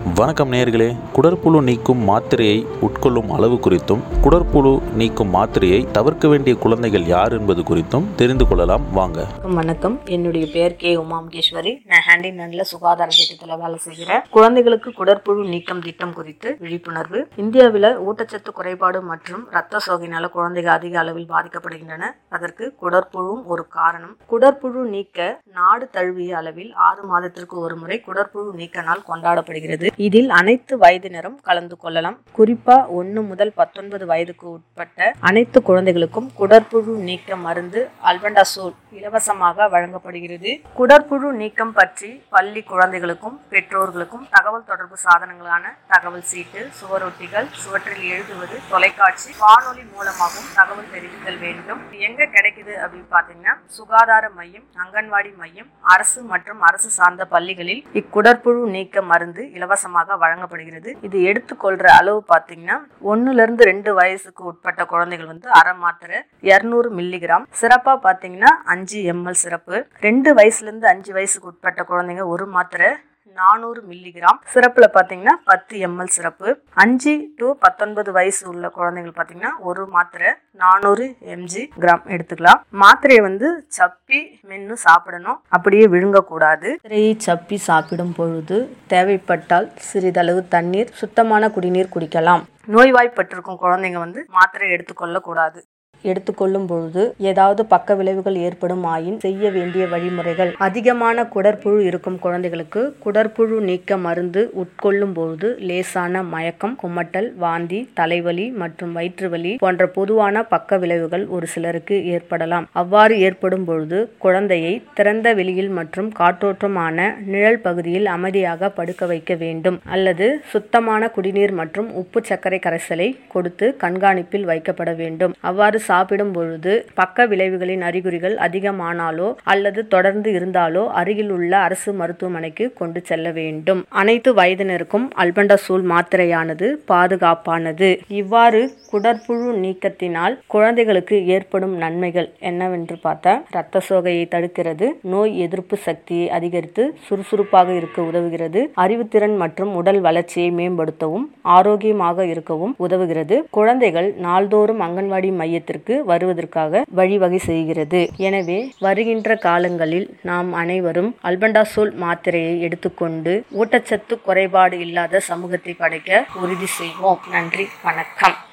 வணக்கம் நேயர்களே குடற்புழு நீக்கும் மாத்திரையை உட்கொள்ளும் அளவு குறித்தும் குடற்புழு நீக்கும் மாத்திரையை தவிர்க்க வேண்டிய குழந்தைகள் யார் என்பது குறித்தும் தெரிந்து கொள்ளலாம் வாங்க வணக்கம் வணக்கம் என்னுடைய பெயர் கே உமாமுகேஸ்வரி நான் ஹேண்டி நல்ல சுகாதார திட்டத்தில் வேலை செய்கிறேன் குழந்தைகளுக்கு குடற்புழு நீக்கம் திட்டம் குறித்து விழிப்புணர்வு இந்தியாவில் ஊட்டச்சத்து குறைபாடு மற்றும் இரத்த சோகையினால குழந்தைகள் அதிக அளவில் பாதிக்கப்படுகின்றன அதற்கு குடற்புழுவும் ஒரு காரணம் குடற்புழு நீக்க நாடு தழுவிய அளவில் ஆறு மாதத்திற்கு ஒரு முறை குடற்புழு நீக்க நாள் கொண்டாடப்படுகிறது இதில் அனைத்து வயதினரும் கலந்து கொள்ளலாம் குறிப்பா ஒன்று முதல் பத்தொன்பது வயதுக்கு உட்பட்ட அனைத்து குழந்தைகளுக்கும் குடற்புழு நீக்க மருந்து அல்பண்டாசோல் இலவசமாக வழங்கப்படுகிறது குடற்புழு நீக்கம் பற்றி பள்ளி குழந்தைகளுக்கும் பெற்றோர்களுக்கும் தகவல் தொடர்பு சாதனங்களான தகவல் சீட்டு சுவரொட்டிகள் சுவற்றில் எழுதுவது தொலைக்காட்சி வானொலி மூலமாகவும் தகவல் தெரிவித்தல் வேண்டும் இது எங்க கிடைக்குது அப்படின்னு பாத்தீங்கன்னா சுகாதார மையம் அங்கன்வாடி மையம் அரசு மற்றும் அரசு சார்ந்த பள்ளிகளில் இக்குடற்புழு நீக்க மருந்து இலவசமாக வழங்கப்படுகிறது இது எடுத்துக்கொள்ற அளவு பாத்தீங்கன்னா ஒண்ணுல இருந்து ரெண்டு வயசுக்கு உட்பட்ட குழந்தைகள் வந்து அரை மாத்திரை இருநூறு மில்லிகிராம் சிறப்பா பாத்தீங்கன்னா அஞ்சு எம்எல் சிறப்பு ரெண்டு வயசுல இருந்து அஞ்சு வயசுக்கு உட்பட்ட குழந்தைங்க ஒரு மாத்திரை நானூறு மில்லிகிராம் சிறப்புல பாத்தீங்கன்னா பத்து எம்எல் சிறப்பு அஞ்சு டு பத்தொன்பது வயசு உள்ள குழந்தைகள் பாத்தீங்கன்னா ஒரு மாத்திரை நானூறு எம்ஜி கிராம் எடுத்துக்கலாம் மாத்திரையை வந்து சப்பி மென்னு சாப்பிடணும் அப்படியே விழுங்கக்கூடாது மாத்திரையை சப்பி சாப்பிடும் பொழுது தேவைப்பட்டால் சிறிதளவு தண்ணீர் சுத்தமான குடிநீர் குடிக்கலாம் நோய்வாய்ப்பட்டிருக்கும் குழந்தைங்க வந்து மாத்திரை எடுத்துக்கொள்ள கூடாது எடுத்துக்கொள்ளும் பொழுது ஏதாவது பக்க விளைவுகள் ஏற்படும் ஆயின் செய்ய வேண்டிய வழிமுறைகள் அதிகமான குடற்புழு இருக்கும் குழந்தைகளுக்கு குடற்புழு நீக்க மருந்து உட்கொள்ளும் பொழுது லேசான மயக்கம் குமட்டல் வாந்தி தலைவலி மற்றும் வயிற்றுவலி போன்ற பொதுவான பக்க விளைவுகள் ஒரு சிலருக்கு ஏற்படலாம் அவ்வாறு ஏற்படும் பொழுது குழந்தையை திறந்த வெளியில் மற்றும் காற்றோட்டமான நிழல் பகுதியில் அமைதியாக படுக்க வைக்க வேண்டும் அல்லது சுத்தமான குடிநீர் மற்றும் உப்பு சர்க்கரை கரைசலை கொடுத்து கண்காணிப்பில் வைக்கப்பட வேண்டும் அவ்வாறு சாப்பிடும் பொழுது பக்க விளைவுகளின் அறிகுறிகள் அதிகமானாலோ அல்லது தொடர்ந்து இருந்தாலோ அருகில் உள்ள அரசு மருத்துவமனைக்கு கொண்டு செல்ல வேண்டும் அனைத்து வயதினருக்கும் அல்பண்டசோல் மாத்திரையானது பாதுகாப்பானது இவ்வாறு குடற்புழு நீக்கத்தினால் குழந்தைகளுக்கு ஏற்படும் நன்மைகள் என்னவென்று பார்த்தா இரத்த சோகையை தடுக்கிறது நோய் எதிர்ப்பு சக்தியை அதிகரித்து சுறுசுறுப்பாக இருக்க உதவுகிறது அறிவுத்திறன் மற்றும் உடல் வளர்ச்சியை மேம்படுத்தவும் ஆரோக்கியமாக இருக்கவும் உதவுகிறது குழந்தைகள் நாள்தோறும் அங்கன்வாடி மையத்திற்கு வருவதற்காக வழிவகை செய்கிறது எனவே வருகின்ற காலங்களில் நாம் அனைவரும் அல்பண்டாசோல் மாத்திரையை எடுத்துக்கொண்டு ஊட்டச்சத்து குறைபாடு இல்லாத சமூகத்தை படைக்க உறுதி செய்வோம் நன்றி வணக்கம்